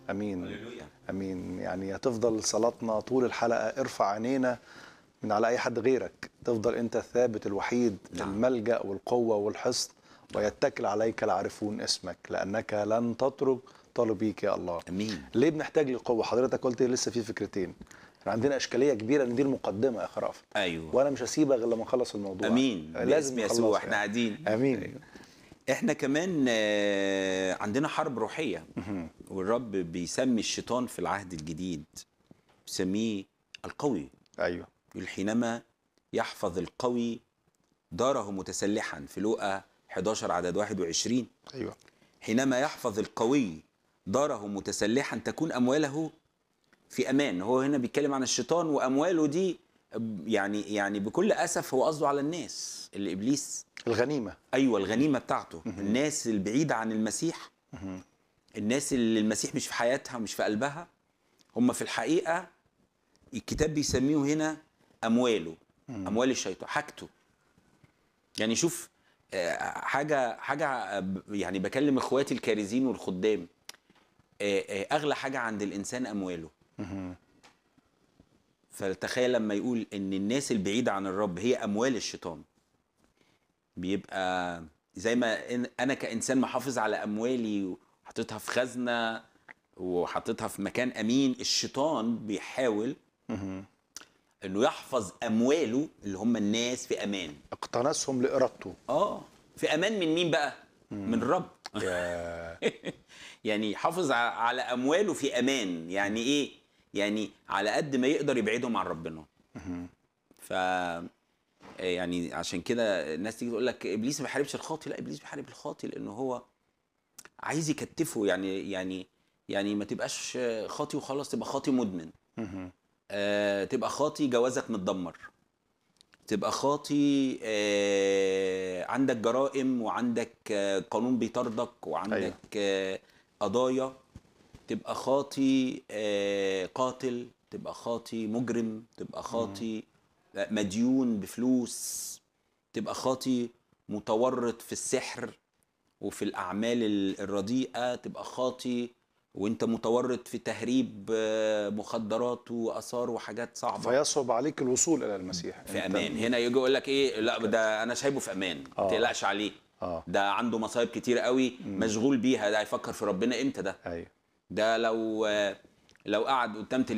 امين هللويا امين يعني هتفضل صلاتنا طول الحلقه ارفع عينينا من على اي حد غيرك تفضل انت الثابت الوحيد نعم. الملجا والقوه والحصن ويتكل عليك العارفون اسمك لانك لن تترك طالبيك يا الله امين ليه بنحتاج لقوه حضرتك قلت لسه في فكرتين احنا عندنا اشكاليه كبيره ان دي المقدمه يا خرافه ايوه وانا مش هسيبك غير لما نخلص الموضوع امين لازم لازم نخلصه يسوع احنا يعني. قاعدين امين احنا كمان آه، عندنا حرب روحيه والرب بيسمي الشيطان في العهد الجديد بيسميه القوي ايوه يقول حينما يحفظ القوي داره متسلحا في لوقا 11 عدد 21 ايوه حينما يحفظ القوي داره متسلحا تكون امواله في امان هو هنا بيتكلم عن الشيطان وامواله دي يعني يعني بكل اسف هو قصده على الناس اللي ابليس الغنيمه ايوه الغنيمه بتاعته الناس البعيده عن المسيح الناس اللي المسيح مش في حياتها ومش في قلبها هم في الحقيقه الكتاب بيسميه هنا امواله اموال الشيطان حاجته يعني شوف آه، حاجه حاجه آه، ب- يعني بكلم اخواتي الكارزين والخدام آه، آه، اغلى حاجه عند الانسان امواله فتخيل لما يقول ان الناس البعيده عن الرب هي اموال الشيطان بيبقى زي ما إن- انا كانسان محافظ على اموالي وحاططها في خزنه وحاططها في مكان امين الشيطان بيحاول انه يحفظ امواله اللي هم الناس في امان اقتنصهم لارادته اه في امان من مين بقى من الرب يا يعني يحافظ ع- على امواله في امان يعني ايه يعني على قد ما يقدر يبعدهم عن ربنا ف يعني عشان كده الناس تيجي تقول لك ابليس ما بيحاربش الخاطي لا ابليس بيحارب الخاطي لانه هو عايز يكتفه يعني يعني يعني ما تبقاش خاطي وخلاص تبقى خاطي مدمن آه تبقى خاطي جوازك متدمر تبقى خاطي آه عندك جرائم وعندك آه قانون بيطاردك وعندك آه قضايا تبقى خاطي آه قاتل تبقى خاطي مجرم تبقى خاطي آه، مديون بفلوس تبقى خاطي متورط في السحر وفي الأعمال ال- الرديئة تبقى خاطي وانت متورط في تهريب آه، مخدرات وآثار وحاجات صعبة فيصعب عليك الوصول الى المسيح في أنت- امان هنا يجي يقول لك ايه لا ده انا سايبه في امان ما آه. تقلقش عليه اه ده عنده مصايب كتير قوي مشغول بيها ده هيفكر في ربنا امتى ده ايوه ده لو لو قعد قدام